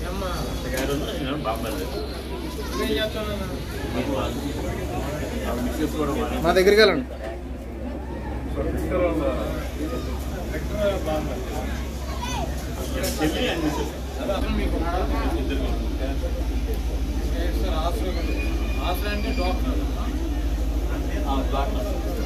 అత్తగారు నేను బామ్మది మిస్సెస్ కూడా మా మా దగ్గరికి వెళ్ళండి చెల్లి అండ్ మిస్సెస్ ఇద్దరు ఆ, డాక్టర్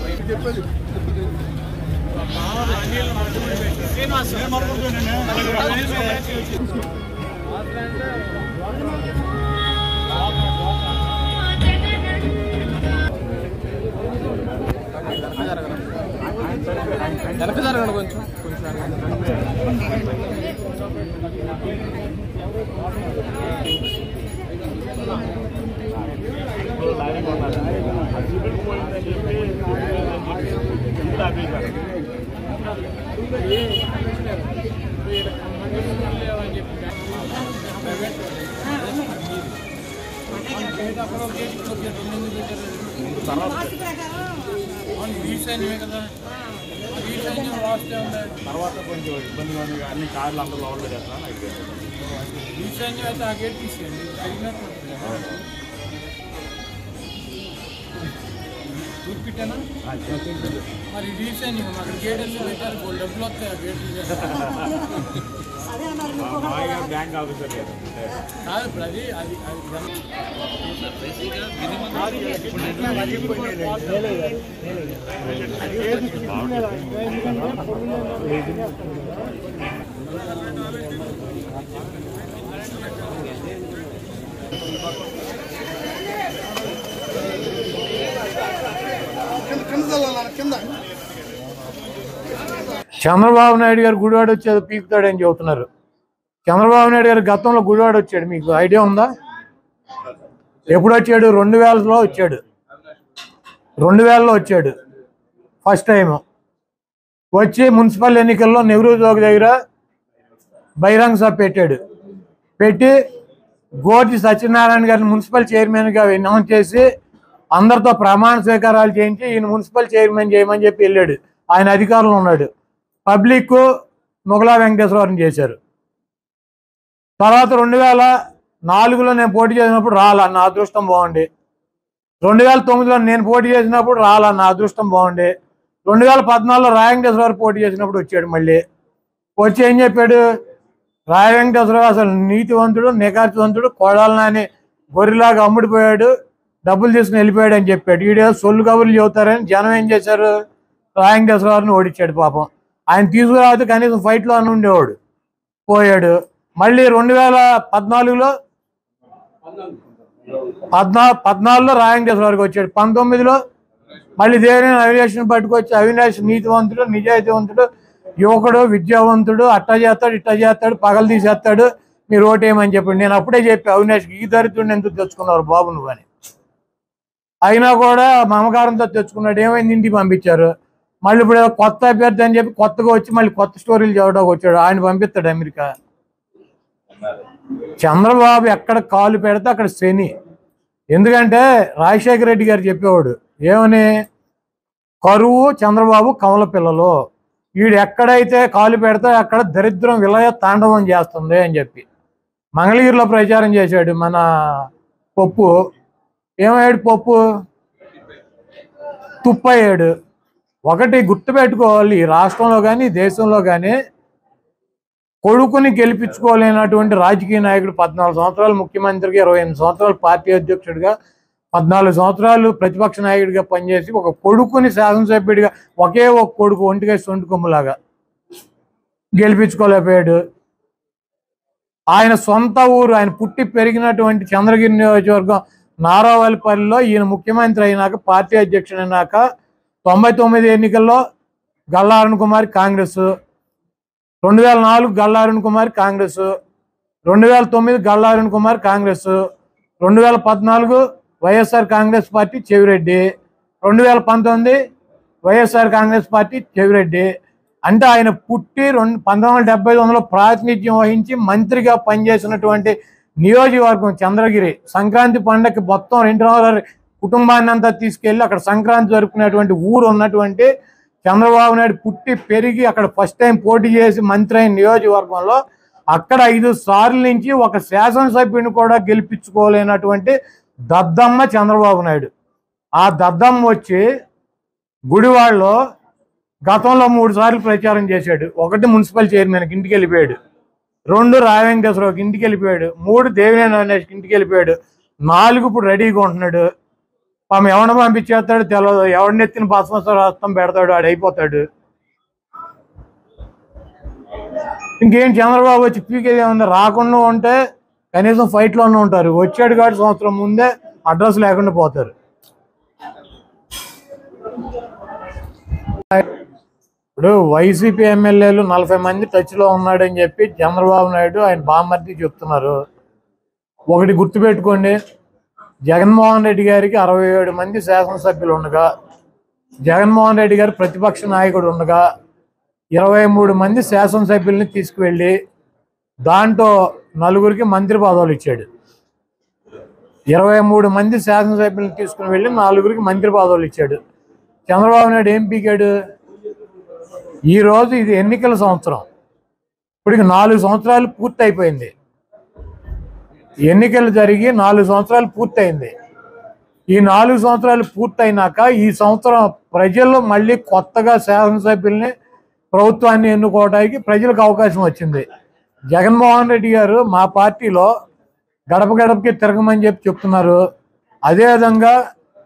వెనక జరగండి కొంచెం తర్వాత కొంచెం ఇబ్బందిగా ఉంది అన్ని కార్లు అందరూ లోపల చేస్తాను అయిపోయింది మరి రీసెంట్ అక్కడ గేటెళ్ళు పెట్టారు వాళ్ళు డబ్బులు వస్తాయి ఆ గేట్లు మామయ్య బ్యాంక్ ఆఫీసర్ లేదు కాదు ఇప్పుడు అది అది అది గమ- కింద చల్లాలి కింద చంద్రబాబు నాయుడు గారు గుడివాడ వచ్చేది పీకుతాడని చెబుతున్నారు చంద్రబాబు నాయుడు గారు గతంలో గుడివాడ వచ్చాడు మీకు ఐడియా ఉందా ఎప్పుడు వచ్చాడు రెండు వేలలో వచ్చాడు రెండు వేలలో వచ్చాడు ఫస్ట్ టైం వచ్చి మున్సిపల్ ఎన్నికల్లో నెహ్రూ చౌక్ దగ్గర బహిరంగ సభ పెట్టాడు పెట్టి గోటి సత్యనారాయణ గారిని మున్సిపల్ చైర్మన్గా అనౌన్స్ చేసి అందరితో ప్రమాణ స్వీకారాలు చేయించి ఈయన మున్సిపల్ చైర్మన్ చేయమని చెప్పి వెళ్ళాడు ఆయన అధికారంలో ఉన్నాడు పబ్లిక్ ముగలా వెంకటేశ్వరరావుని చేశారు తర్వాత రెండు వేల నాలుగులో నేను పోటీ చేసినప్పుడు రాలా నా అదృష్టం బాగుండి రెండు వేల తొమ్మిదిలో నేను పోటీ చేసినప్పుడు రాలా నా అదృష్టం బాగుండి రెండు వేల పద్నాలుగులో రాయ వెంకటేశ్వరరావు పోటీ చేసినప్పుడు వచ్చాడు మళ్ళీ వచ్చి ఏం చెప్పాడు రాయ వెంకటేశ్వరరావు అసలు నీతివంతుడు నికార్తివంతుడు కోడాలని గొర్రెలాగా అమ్ముడిపోయాడు డబ్బులు తీసుకుని వెళ్ళిపోయాడు అని చెప్పాడు ఈడే సొల్లు కబుర్లు చెబుతారని జనం ఏం చేశారు రాయ వెంకటేశ్వరరావుని ఓడించాడు పాపం ఆయన తీసుకురాకపోతే కనీసం ఫైట్లో అని ఉండేవాడు పోయాడు మళ్ళీ రెండు వేల పద్నాలుగులో పద్నా పద్నాలుగులో రాయ వెంకటేశ్వరరావుకి వచ్చాడు పంతొమ్మిదిలో మళ్ళీ దేవిని అవినాష్ని పట్టుకొచ్చి అవినాష్ నీతివంతుడు నిజాయితీవంతుడు యువకుడు విద్యావంతుడు అట్టా చేస్తాడు ఇట్టా చేస్తాడు పగలు తీసేస్తాడు మీరు ఓటేయమని చెప్పండి నేను అప్పుడే చెప్పి అవినాష్కి ఈ దరిద్రుడిని ఎందుకు తెచ్చుకున్నారు బాబు నువ్వు అని అయినా కూడా మమకారంతో తెచ్చుకున్నాడు ఏమైంది ఇంటికి పంపించారు మళ్ళీ ఇప్పుడు ఏదో కొత్త అభ్యర్థి అని చెప్పి కొత్తగా వచ్చి మళ్ళీ కొత్త స్టోరీలు చదవడానికి వచ్చాడు ఆయన పంపిస్తాడు అమెరికా చంద్రబాబు ఎక్కడ కాలు పెడితే అక్కడ శని ఎందుకంటే రాజశేఖర రెడ్డి గారు చెప్పేవాడు ఏమని కరువు చంద్రబాబు కమల పిల్లలు వీడు ఎక్కడైతే కాలు పెడితే అక్కడ దరిద్రం విలయ తాండవం చేస్తుంది అని చెప్పి మంగళగిరిలో ప్రచారం చేశాడు మన పప్పు ఏమయ్యాడు పప్పు తుప్పయ్యాడు ఒకటి గుర్తుపెట్టుకోవాలి ఈ రాష్ట్రంలో కానీ దేశంలో కానీ కొడుకుని గెలిపించుకోలేనటువంటి రాజకీయ నాయకుడు పద్నాలుగు సంవత్సరాలు ముఖ్యమంత్రిగా ఇరవై ఎనిమిది సంవత్సరాలు పార్టీ అధ్యక్షుడిగా పద్నాలుగు సంవత్సరాలు ప్రతిపక్ష నాయకుడిగా పనిచేసి ఒక కొడుకుని శాసనసభ్యుడిగా ఒకే ఒక కొడుకు ఒంటిగా సొంటి కొమ్ములాగా గెలిపించుకోలేకపోయాడు ఆయన సొంత ఊరు ఆయన పుట్టి పెరిగినటువంటి చంద్రగిరి నియోజకవర్గం నారావల్లిపల్లిలో ఈయన ముఖ్యమంత్రి అయినాక పార్టీ అధ్యక్షుడు అయినాక తొంభై తొమ్మిది ఎన్నికల్లో గల్లారుణ్ కుమార్ కాంగ్రెస్ రెండు వేల నాలుగు గల్లారుణ్ కుమార్ కాంగ్రెస్ రెండు వేల తొమ్మిది గల్లారుణ్ కుమార్ కాంగ్రెస్ రెండు వేల పద్నాలుగు వైఎస్ఆర్ కాంగ్రెస్ పార్టీ చెవిరెడ్డి రెండు వేల పంతొమ్మిది వైఎస్ఆర్ కాంగ్రెస్ పార్టీ చెవిరెడ్డి అంటే ఆయన పుట్టి రెండు పంతొమ్మిది వందల డెబ్బై తొమ్మిదిలో ప్రాతినిధ్యం వహించి మంత్రిగా పనిచేసినటువంటి నియోజకవర్గం చంద్రగిరి సంక్రాంతి పండగకి మొత్తం రెండు రోజుల కుటుంబాన్ని అంతా తీసుకెళ్ళి అక్కడ సంక్రాంతి జరుపుకునేటువంటి ఊరు ఉన్నటువంటి చంద్రబాబు నాయుడు పుట్టి పెరిగి అక్కడ ఫస్ట్ టైం పోటీ చేసి మంత్రి అయిన నియోజకవర్గంలో అక్కడ ఐదు సార్లు నుంచి ఒక శాసనసభ్యుని కూడా గెలిపించుకోలేనటువంటి దద్దమ్మ చంద్రబాబు నాయుడు ఆ దద్దమ్మ వచ్చి గుడివాడలో గతంలో మూడు సార్లు ప్రచారం చేశాడు ఒకటి మున్సిపల్ చైర్మన్కి ఇంటికి వెళ్ళిపోయాడు రెండు రావెంకటేశ్వరరావుకి ఇంటికి వెళ్ళిపోయాడు మూడు దేవినేని అవినాష్కి ఇంటికి వెళ్ళిపోయాడు నాలుగు ఇప్పుడు రెడీగా ఉంటున్నాడు పాపం ఎవరిని పంపించేస్తాడు తెలియదు ఎవరిని ఎత్తిన భస్మస్వ రాష్ట్రం పెడతాడు ఆడు అయిపోతాడు ఇంకేం చంద్రబాబు వచ్చి పీకేది ఏమన్నా రాకుండా ఉంటే కనీసం ఫైట్లోనే ఉంటారు వచ్చాడు కాదు సంవత్సరం ముందే అడ్రస్ లేకుండా పోతారు ఇప్పుడు వైసీపీ ఎమ్మెల్యేలు నలభై మంది టచ్లో ఉన్నాడని చెప్పి చంద్రబాబు నాయుడు ఆయన బామ్మర్ది చెప్తున్నారు ఒకటి గుర్తుపెట్టుకోండి జగన్మోహన్ రెడ్డి గారికి అరవై ఏడు మంది శాసనసభ్యులు ఉండగా జగన్మోహన్ రెడ్డి గారు ప్రతిపక్ష నాయకుడు ఉండగా ఇరవై మూడు మంది శాసనసభ్యుల్ని తీసుకువెళ్ళి దాంట్లో నలుగురికి మంత్రి పదవులు ఇచ్చాడు ఇరవై మూడు మంది శాసనసభ్యులను తీసుకుని వెళ్ళి నలుగురికి మంత్రి పదవులు ఇచ్చాడు చంద్రబాబు నాయుడు ఏం పీకాడు ఈ రోజు ఇది ఎన్నికల సంవత్సరం ఇప్పటికి నాలుగు సంవత్సరాలు పూర్తి అయిపోయింది ఎన్నికలు జరిగి నాలుగు సంవత్సరాలు పూర్తయింది ఈ నాలుగు సంవత్సరాలు పూర్తయినాక ఈ సంవత్సరం ప్రజల్లో మళ్ళీ కొత్తగా శాసనసభ్యుల్ని ప్రభుత్వాన్ని ఎన్నుకోవడానికి ప్రజలకు అవకాశం వచ్చింది జగన్మోహన్ రెడ్డి గారు మా పార్టీలో గడప గడపకి తిరగమని చెప్పి చెప్తున్నారు అదేవిధంగా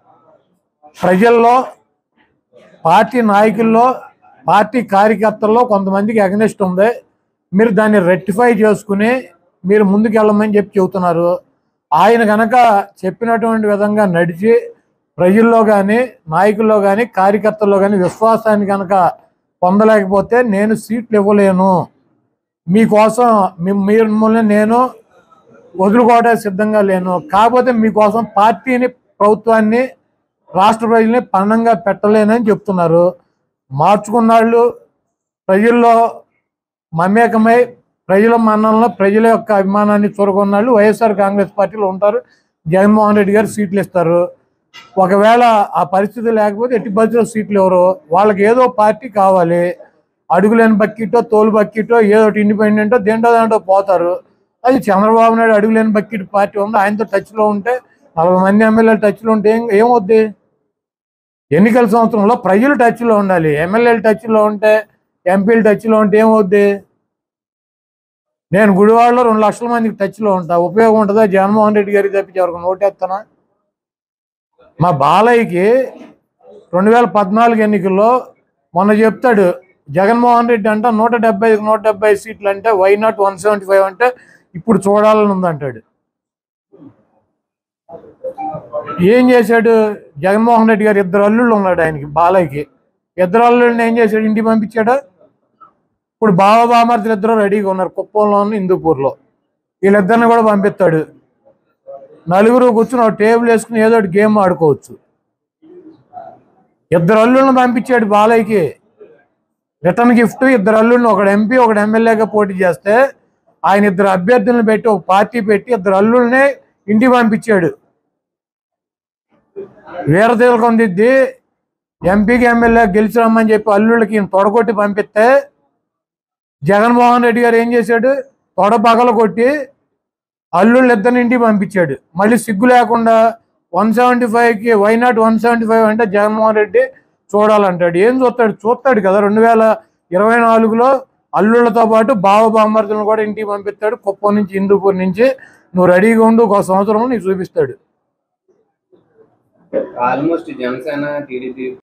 ప్రజల్లో పార్టీ నాయకుల్లో పార్టీ కార్యకర్తల్లో కొంతమందికి అగనెస్ట్ ఉంది మీరు దాన్ని రెక్టిఫై చేసుకుని మీరు ముందుకు వెళ్ళమని చెప్పి చెబుతున్నారు ఆయన కనుక చెప్పినటువంటి విధంగా నడిచి ప్రజల్లో కానీ నాయకుల్లో కానీ కార్యకర్తల్లో కానీ విశ్వాసాన్ని కనుక పొందలేకపోతే నేను సీట్లు ఇవ్వలేను మీకోసం మీ- మిమ్మల్ని నేను వదులుకోవడానికి సిద్ధంగా లేను కాకపోతే మీకోసం పార్టీని ప్రభుత్వాన్ని రాష్ట్ర ప్రజల్ని పణంగా పెట్టలేనని చెప్తున్నారు మార్చుకున్నాళ్ళు ప్రజల్లో మమేకమై ప్రజల మన్నలను ప్రజల యొక్క అభిమానాన్ని చూరగొన్నాళ్ళు వైఎస్ఆర్ కాంగ్రెస్ పార్టీలో ఉంటారు జగన్మోహన్ రెడ్డి గారు సీట్లు ఇస్తారు ఒకవేళ ఆ పరిస్థితి లేకపోతే ఎట్టి బస్సులో సీట్లు ఎవరు వాళ్ళకి ఏదో పార్టీ కావాలి అడుగులేని బక్కిటో తోలు బక్కిటో ఏదో ఒకటి ఇండిపెండెంటో దేంటో దాంట్లో పోతారు అది చంద్రబాబు నాయుడు అడుగులేని బక్కిట్ పార్టీ ఉంది ఆయనతో టచ్లో ఉంటే నలభై మంది ఎమ్మెల్యేలు టచ్లో ఉంటే ఏం ఏమవుద్ది ఎన్నికల సంవత్సరంలో ప్రజలు టచ్లో ఉండాలి ఎమ్మెల్యేలు టచ్లో ఉంటే ఎంపీలు టచ్లో ఉంటే ఏమవుద్ది నేను గుడివాడలో రెండు లక్షల మందికి టచ్లో ఉంటా ఉపయోగం ఉంటుందా జగన్మోహన్ రెడ్డి గారికి తప్పించి ఎవరికి నోటేస్తానా మా బాలయ్యకి రెండు వేల పద్నాలుగు ఎన్నికల్లో మొన్న చెప్తాడు జగన్మోహన్ రెడ్డి అంట నూట డెబ్బై నూట డెబ్బై సీట్లు అంటే why not one seventy five అంటే ఇప్పుడు చూడాలని ఉందంటాడు ఏం చేశాడు జగన్మోహన్ రెడ్డి గారు ఇద్దరు అల్లుళ్ళు ఉన్నాడు ఆయనకి బాలయ్యకి ఇద్దరు అల్లుళ్ళని ఏం చేశాడు ఇంటికి పంపించాడు ఇప్పుడు బావ బామర్తులు ఇద్దరు రెడీగా ఉన్నారు కుప్పంలో హిందూపూర్లో వీళ్ళిద్దరిని కూడా పంపిస్తాడు నలుగురు కూర్చుని ఒక టేబుల్ వేసుకుని ఏదో ఒకటి గేమ్ ఆడుకోవచ్చు ఇద్దరు అల్లుళ్ళని పంపించాడు బాలయ్యకి రిటర్న్ గిఫ్ట్ ఇద్దరు అల్లుళ్ళని ఒకడు ఎంపీ ఒకడు ఎమ్మెల్యేగా పోటీ చేస్తే ఆయన ఇద్దరు అభ్యర్థులను పెట్టి ఒక పార్టీ పెట్టి ఇద్దరు అల్లుళ్ళని ఇంటికి పంపించాడు వీరదేవులకు దిద్ది ఎంపీకి ఎమ్మెల్యే గెలిచి రమ్మని చెప్పి అల్లుళ్ళకి ఈయన తొడగొట్టి పంపిస్తే జగన్మోహన్ రెడ్డి గారు ఏం చేశాడు తొడ పగల కొట్టి అల్లుళ్ళు ఇద్దరిని ఇంటికి పంపించాడు మళ్ళీ సిగ్గు లేకుండా వన్ సెవెంటీ ఫైవ్కి why not one seventy five అంటే జగన్మోహన్ రెడ్డి చూడాలంటాడు ఏం చూస్తాడు చూస్తాడు కదా రెండు వేల ఇరవై నాలుగులో అల్లుళ్ళతో పాటు బావ బామ్మర్దులను కూడా ఇంటికి పంపిస్తాడు కుప్పం నుంచి హిందూపూర్ నుంచి నువ్వు రెడీగా ఉండు ఒక సంవత్సరం నీకు చూపిస్తాడు ఆల్మోస్ట్ జనసేన టీడీపీ